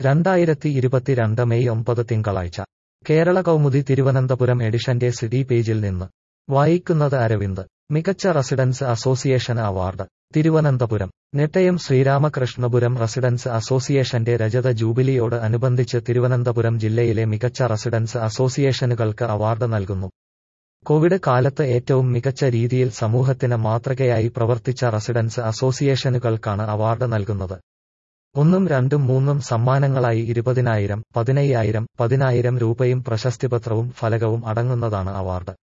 രണ്ടായിരത്തി ഇരുപത്തിരണ്ട് മെയ് ഒമ്പത് തിങ്കളാഴ്ച കേരള കൗമുദി തിരുവനന്തപുരം എഡിഷന്റെ സിഡി പേജിൽ നിന്ന് വായിക്കുന്നത് അരവിന്ദ് മികച്ച residence association award Thiruvananthapuram Nettayam Sreeramakrishnapuram residence അസോസിയേഷന്റെ രജത ജൂബിലിയോട് അനുബന്ധിച്ച് തിരുവനന്തപുരം ജില്ലയിലെ മികച്ച റെസിഡൻസ് അസോസിയേഷനുകൾക്ക് അവാർഡ് നൽകുന്നു കോവിഡ് കാലത്ത് ഏറ്റവും മികച്ച രീതിയിൽ സമൂഹത്തിന് മാതൃകയായി പ്രവർത്തിച്ച റെസിഡൻസ് അസോസിയേഷനുകൾക്കാണ് അവാർഡ് നൽകുന്നത് ഒന്നും രണ്ടും മൂന്നും സമ്മാനങ്ങളായി ഇരുപതിനായിരം പതിനയ്യായിരം പതിനായിരം രൂപയും പ്രശസ്തിപത്രവും ഫലകവും അടങ്ങുന്നതാണ് അവാർഡ്